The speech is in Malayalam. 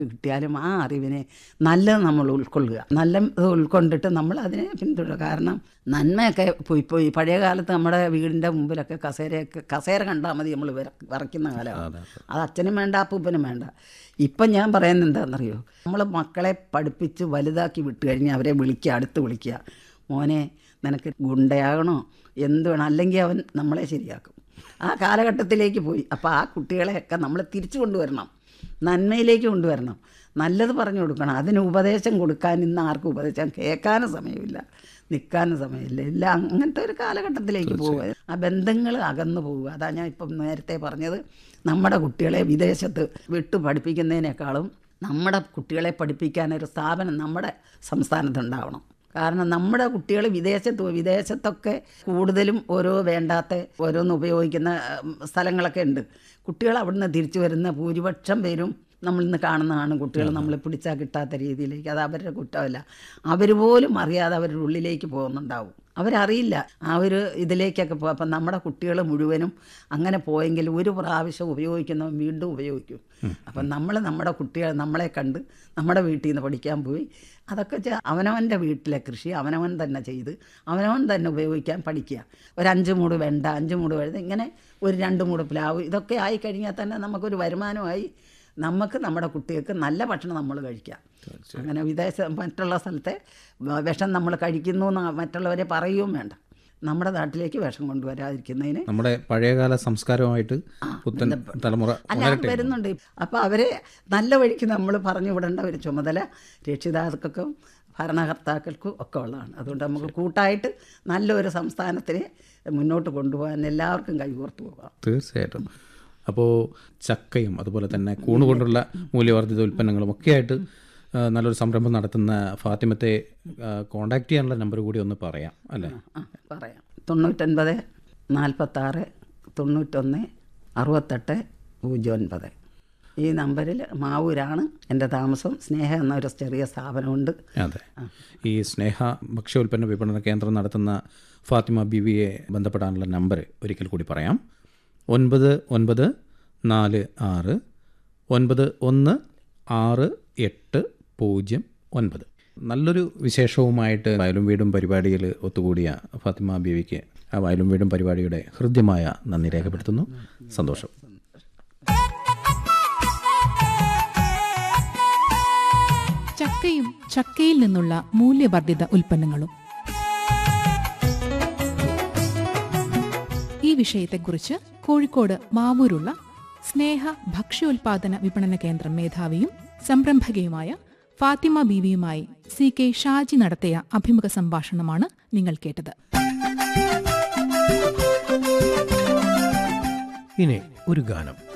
കിട്ടിയാലും ആ അറിവിനെ നല്ലത് നമ്മൾ ഉൾക്കൊള്ളുക നല്ലത് ഉൾക്കൊണ്ടിട്ട് നമ്മൾ അതിനെ പിന്തുടരുക കാരണം നന്മയൊക്കെ പോയി പോയി പഴയ കാലത്ത് നമ്മുടെ വീടിൻ്റെ മുമ്പിലൊക്കെ കസേരയൊക്കെ കസേര കണ്ടാൽ മതി നമ്മൾ വരയ്ക്കുന്ന കാലമാണ് അത് അച്ഛനും വേണ്ട അപ്പൂപ്പനും വേണ്ട ഇപ്പം ഞാൻ പറയുന്നത് എന്താണെന്നറിയോ നമ്മൾ മക്കളെ പഠിപ്പിച്ച് വലുതാക്കി വിട്ട് കഴിഞ്ഞാൽ അവരെ വിളിക്കുക അടുത്ത് വിളിക്കുക മോനെ നിനക്ക് ഗുണ്ടയാകണോ എന്ത് വേണം അല്ലെങ്കിൽ അവൻ നമ്മളെ ശരിയാക്കും ആ കാലഘട്ടത്തിലേക്ക് പോയി അപ്പോൾ ആ കുട്ടികളെയൊക്കെ നമ്മൾ തിരിച്ചു കൊണ്ടുവരണം നന്മയിലേക്ക് കൊണ്ടുവരണം നല്ലത് പറഞ്ഞു കൊടുക്കണം അതിന് ഉപദേശം കൊടുക്കാൻ ഇന്ന് ആർക്കും ഉപദേശം കേൾക്കാനും സമയമില്ല നിൽക്കാനും സമയമില്ല ഇല്ല അങ്ങനത്തെ ഒരു കാലഘട്ടത്തിലേക്ക് പോവുക ആ ബന്ധങ്ങൾ അകന്നു പോവുക അതാ ഞാൻ ഇപ്പം നേരത്തെ പറഞ്ഞത് നമ്മുടെ കുട്ടികളെ വിദേശത്ത് വിട്ടു പഠിപ്പിക്കുന്നതിനേക്കാളും നമ്മുടെ കുട്ടികളെ പഠിപ്പിക്കാൻ ഒരു സ്ഥാപനം നമ്മുടെ സംസ്ഥാനത്തുണ്ടാവണം കാരണം നമ്മുടെ കുട്ടികൾ വിദേശത്ത് പോയി വിദേശത്തൊക്കെ കൂടുതലും ഓരോ വേണ്ടാത്ത ഓരോന്ന് ഉപയോഗിക്കുന്ന ഉം, സ്ഥലങ്ങളൊക്കെ ഉണ്ട് കുട്ടികൾ അവിടുന്ന് തിരിച്ചു വരുന്ന ഭൂരിപക്ഷം പേരും നമ്മൾ ഇന്ന് കാണുന്നതാണ് കുട്ടികൾ നമ്മൾ പിടിച്ചാൽ കിട്ടാത്ത രീതിയിലേക്ക് അത് അവരുടെ കുറ്റമല്ല അവർ പോലും അറിയാതെ അവരുടെ ഉള്ളിലേക്ക് പോകുന്നുണ്ടാവും അവരറിയില്ല ആ ഒരു ഇതിലേക്കൊക്കെ പോകും അപ്പം നമ്മുടെ കുട്ടികൾ മുഴുവനും അങ്ങനെ പോയെങ്കിൽ ഒരു പ്രാവശ്യം ഉപയോഗിക്കുന്നവൻ വീണ്ടും ഉപയോഗിക്കും അപ്പം നമ്മൾ നമ്മുടെ കുട്ടികൾ നമ്മളെ കണ്ട് നമ്മുടെ വീട്ടിൽ നിന്ന് പഠിക്കാൻ പോയി അതൊക്കെ ചെ- അവനവൻ്റെ വീട്ടിലെ കൃഷി അവനവൻ തന്നെ ചെയ്ത് അവനവൻ തന്നെ ഉപയോഗിക്കാൻ പഠിക്കുക ഒരു അഞ്ച് മൂട് വെണ്ട അഞ്ച് മൂട് വഴുത ഇങ്ങനെ ഒരു രണ്ട് മൂട് പ്ലാവ് ഇതൊക്കെ ആയി കഴിഞ്ഞാൽ തന്നെ നമുക്കൊരു വരുമാനമായി നമുക്ക് നമ്മുടെ കുട്ടികൾക്ക് നല്ല ഭക്ഷണം നമ്മൾ കഴിക്കാം അങ്ങനെ വിദേശ മറ്റുള്ള സ്ഥലത്തെ വ- വിഷം നമ്മൾ കഴിക്കുന്നു എന്ന് മറ്റുള്ളവരെ പറയുകയും വേണ്ട നമ്മുടെ നാട്ടിലേക്ക് വിഷം കൊണ്ടുവരാതിരിക്കുന്നതിന് നമ്മുടെ പഴയകാല സംസ്കാരമായിട്ട് പുത്തൻ തലമുറ അല്ല വരുന്നുണ്ട് അപ്പോൾ അവരെ നല്ല വഴിക്ക് നമ്മൾ പറഞ്ഞു വിടേണ്ട ഒരു ചുമതല രക്ഷിതാക്കൾക്കും ഭരണകർത്താക്കൾക്കും ഒക്കെ ഉള്ളതാണ് അതുകൊണ്ട് നമുക്ക് കൂട്ടായിട്ട് നല്ലൊരു സംസ്ഥാനത്തിനെ മുന്നോട്ട് കൊണ്ടുപോകാൻ എല്ലാവർക്കും കൈകോർത്ത് പോകാം തീർച്ചയായിട്ടും അപ്പോൾ ചക്കയും അതുപോലെ തന്നെ കൂണ് കൊണ്ടുള്ള മൂല്യവർദ്ധിത ഉൽപ്പന്നങ്ങളും ഒക്കെ ആയിട്ട് ആ, നല്ലൊരു സംരംഭം നടത്തുന്ന ഫാത്തിമത്തെ കോണ്ടാക്ട് ചെയ്യാനുള്ള നമ്പർ കൂടി ഒന്ന് പറയാം അല്ലേ ആ പറയാം തൊണ്ണൂറ്റൊൻപത് നാൽപ്പത്താറ് തൊണ്ണൂറ്റൊന്ന് അറുപത്തെട്ട് പൂജ്യം ഒൻപത് ഈ നമ്പറിൽ മാവൂരാണ് എൻ്റെ താമസം സ്നേഹ എന്നൊരു ചെറിയ സ്ഥാപനമുണ്ട് അതെ ഈ സ്നേഹ ഭക്ഷ്യോൽപ്പന്ന വിപണന കേന്ദ്രം നടത്തുന്ന ഫാത്തിമ ബിവിയെ ബന്ധപ്പെടാനുള്ള നമ്പർ ഒരിക്കൽ കൂടി പറയാം ഒൻപത് ഒൻപത് നാല് ആറ് ഒൻപത് ഒന്ന് ആറ് എട്ട് പൂജ്യം ഒൻപത് നല്ലൊരു വിശേഷവുമായിട്ട് വയലും വീടും പരിപാടിയിൽ ഒത്തുകൂടിയ ഫാത്തിമ ബീവിക്ക് ആ വയലും വീടും പരിപാടിയുടെ ഹൃദ്യമായ നന്ദി രേഖപ്പെടുത്തുന്നു സന്തോഷം ചക്കയും ചക്കയിൽ നിന്നുള്ള മൂല്യവർദ്ധിത ഉൽപ്പന്നങ്ങളും ഈ വിഷയത്തെക്കുറിച്ച് കോഴിക്കോട് മാവൂരുള്ള സ്നേഹ ഭക്ഷ്യോൽപാദന വിപണന കേന്ദ്രം മേധാവിയും സംരംഭകയുമായ ഫാത്തിമ ബീവിയുമായി സി കെ ഷാജി നടത്തിയ അഭിമുഖ സംഭാഷണമാണ് നിങ്ങൾ കേട്ടത് ഇനി ഒരു ഗാനം